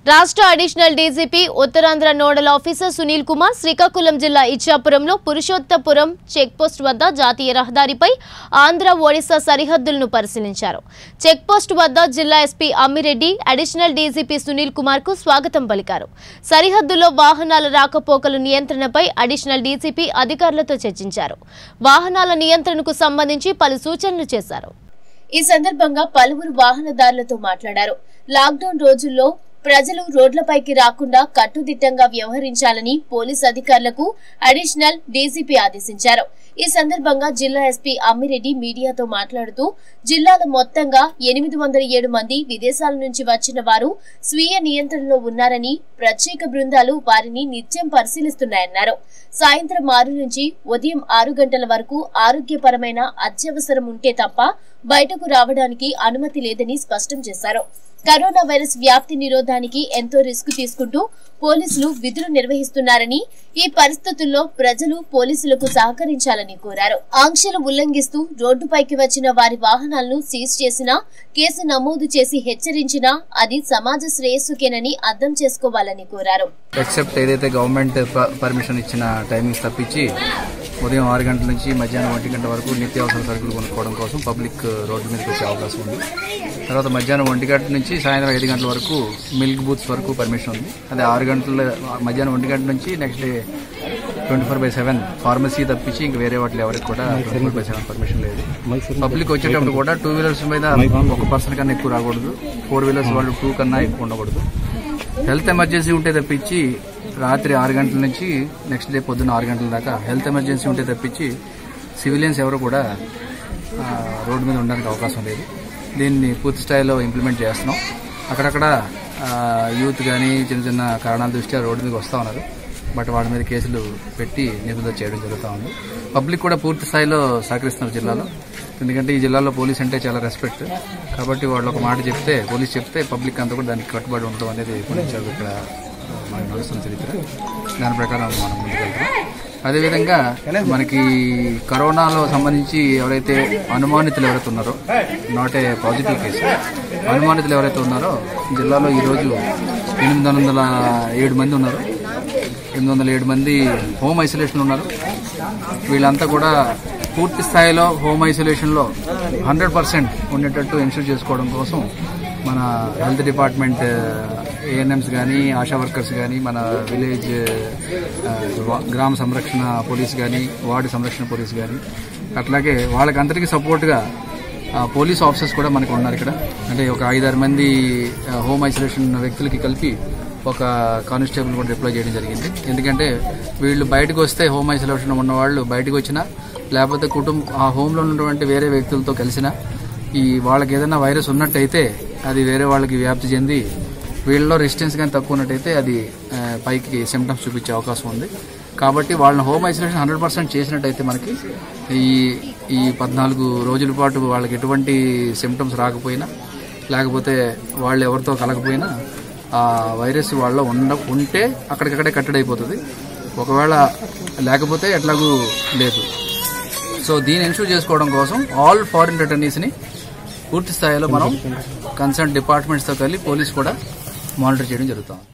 రాష్ట్ర additional DGP Uttarandhra nodal officer Sunil Kumar Srikakulam జిల్లా ఇచ్చాపురంలో పురుషోత్తపురం చెక్పోస్ట్ వద్ద జాతీయ రహదారిపై ఆంధ్ర ఒడిశా సరిహద్దులను పరిశీలించారు చెక్పోస్ట్ వద్ద జిల్లా SP Ammireddy additional DGP Sunil Kumar కు స్వాగతం పలికారు సరిహద్దులో వాహనాల రాకపోకల నియంత్రణపై అడిషనల్ డీజీపీ అధికారులతో చర్చించారు వాహనాల నియంత్రణకు సంబంధించి పలు సూచనలు చేశారు ఈ సందర్భంగా పలువురు వాహనదారులతో మాట్లాడారు లాక్డౌన్ రోజుల్లో ప్రజలు రోడ్లపైకి రాకుండా కట్టుదిట్టంగా వ్యవహరించాలని పోలీస్ అధికారులకు అడిషనల్ డీజీపీ ఆదేశించారు ఈ సందర్భంగా జిల్లా ఎస్పీ అమ్మిరెడ్డి మీడియాతో మాట్లాడుతూ జిల్లాలో మొత్తంగా ఎనిమిది వందల ఏడు మంది విదేశాల నుంచి వచ్చిన వారు స్వీయ నియంత్రణలో ఉన్నారని ప్రత్యేక బృందాలు వారిని నిత్యం పరిశీలిస్తున్నాయన్నారు సాయంత్రం ఆరు నుంచి ఉదయం ఆరు గంటల వరకు ఆరోగ్యపరమైన అత్యవసరం ఉంటే తప్ప బయటకు రావడానికి అనుమతి లేదని స్పష్టం చేశారు కరోనా వైరస్ వ్యాప్తి నిరోధానికి ఎంతో రిస్క్ తీసుకుంటూ పోలీసులు విధులు నిర్వహిస్తున్నారని ఈ పరిస్థితుల్లో ప్రజలు పోలీసులకు సహకరించాలని కోరారు ఆంక్షలు ఉల్లంఘిస్తూ రోడ్డుపైకి వచ్చిన వారి వాహనాలను సీజ్ చేసినా కేసు నమోదు చేసి హెచ్చరించినా అది సమాజ శ్రేయస్సుకేనని అర్థం చేసుకోవాలని కోరారు ఎక్సెప్ట్ ఏదైతే గవర్నమెంట్ ప- పర్మిషన్ ఇచ్చిన టైమింగ్స్ తప్పించి ఉదయం ఆరు గంటల నుంచి మధ్యాహ్నం ఒంటి గంట వరకు నిత్యావసర సరుకులు కొనుక్కోవడం కోసం పబ్లిక్ రోడ్డు మీదకి వచ్చే అవకాశం ఉంది తర్వాత మధ్యాహ్నం ఒంటి గంట నుంచి సాయంత్రం ఐదు గంటల వరకు మిల్క్ బూత్స్ వరకు పర్మిషన్ ఉంది అదే ఆరు గంటల మధ్యాహ్నం ఒంటి గంట నుంచి next day twenty four by seven pharmacy తప్పించి ఇంక వేరే వాటిలో ఎవరికి కూడా twenty four by seven permission లేదు పబ్లిక్ వచ్చేటప్పుడు కూడా టూ వీలర్స్ మీద ఒక పర్సన్ కన్నా ఎక్కువ రాకూడదు ఫోర్ వీలర్స్ వాళ్ళు టూ కన్నా ఎక్కువ ఉండకూడదు హెల్త్ ఎమర్జెన్సీ ఉంటే తప్పించి రాత్రి ఆరు గంటల నుంచి నెక్స్ట్ డే పొద్దున్న ఆరు గంటల దాకా హెల్త్ ఎమర్జెన్సీ ఉంటే తప్పించి సివిలియన్స్ ఎవరు కూడా ఆ, రోడ్డు మీద ఉండడానికి అవకాశం లేదు దీన్ని పూర్తి స్థాయిలో ఇంప్లిమెంట్ చేస్తున్నాం అక్కడక్కడ ఆ, యూత్ కానీ చిన్న చిన్న కారణాల దృష్ట్యా రోడ్డు మీదకి వస్తూ ఉన్నారు బట్ వాటి మీద కేసులు పెట్టి నిబంధన చేయడం జరుగుతూ ఉంది పబ్లిక్ కూడా పూర్తి స్థాయిలో సహకరిస్తున్నారు జిల్లాలో ఎందుకంటే ఈ జిల్లాలో పోలీస్ అంటే చాలా రెస్పెక్ట్ కాబట్టి వాళ్ళు ఒక మాట చెప్తే పోలీస్ చెప్తే పబ్లిక్ అంతా కూడా దానికి కట్టుబడి ఉండడం అనేది కొంచెం ఇక్కడ మనకు నడుస్తున్న చరిత్ర దాని ప్రకారం మనం ముందుకెళ్తాం అదేవిధంగా మనకి కరోనాలో సంబంధించి ఎవరైతే అనుమానితులు ఎవరైతే ఉన్నారో నాట్ ఏ పాజిటివ్ కేసు అనుమానితులు ఎవరైతే ఉన్నారో జిల్లాలో ఈరోజు ఎనిమిది వందల ఏడు మంది ఉన్నారు ఎనిమిది వందల ఏడు మంది హోమ్ ఐసోలేషన్ ఉన్నారు వీళ్ళంతా కూడా పూర్తి స్థాయిలో హోమ్ ఐసోలేషన్లో హండ్రెడ్ పర్సెంట్ ఉండేటట్టు ఇన్షూర్ చేసుకోవడం కోసం మన హెల్త్ డిపార్ట్మెంట్ ఏఎన్ఎంస్ కానీ ఆశా వర్కర్స్ కానీ మన విలేజ్ ఆ, వా- గ్రామ సంరక్షణ పోలీస్ కానీ వార్డు సంరక్షణ పోలీస్ కానీ అట్లాగే వాళ్ళకందరికీ సపోర్ట్గా ఆ, పోలీస్ ఆఫీసర్స్ కూడా మనకు ఉన్నారు ఇక్కడ అంటే ఒక ఐదారు మంది ఆ, హోమ్ ఐసోలేషన్ వ్యక్తులకి కలిపి ఒక కానిస్టేబుల్ కూడా డిప్లాయ్ చేయడం జరిగింది ఎందుకంటే వీళ్ళు బయటకు వస్తే హోమ్ ఐసోలేషన్ ఉన్న వాళ్ళు బయటకు వచ్చినా లేకపోతే కుటుంబ ఆ హోమ్లో ఉన్నటువంటి వేరే వ్యక్తులతో కలిసినా ఈ వాళ్ళకి ఏదైనా వైరస్ ఉన్నట్టయితే అది వేరే వాళ్ళకి వ్యాప్తి చెంది వీళ్ళలో రెసిస్టెన్స్ కానీ తక్కువ ఉన్నట్టయితే అది ఆ, పైకి సిమ్టమ్స్ చూపించే అవకాశం ఉంది కాబట్టి వాళ్ళని హోమ్ ఐసోలేషన్ హండ్రెడ్ పర్సెంట్ చేసినట్టయితే మనకి ఈ ఈ పద్నాలుగు రోజుల పాటు వాళ్ళకి ఎటువంటి సిమ్టమ్స్ రాకపోయినా లేకపోతే వాళ్ళు ఎవరితో కలగపోయినా ఆ వైరస్ వాళ్ళలో ఉండ ఉంటే అక్కడికక్కడే కట్టడి అయిపోతుంది ఒకవేళ లేకపోతే ఎట్లాగూ లేదు సో దీన్ని ఇన్షూర్ చేసుకోవడం కోసం ఆల్ ఫారిన్ రిటర్నీస్ని పూర్తి స్థాయిలో మనం కన్సర్న్ డిపార్ట్మెంట్స్తో కలిసి పోలీస్ కూడా మానిటర్ చేయడం జరుగుతుంది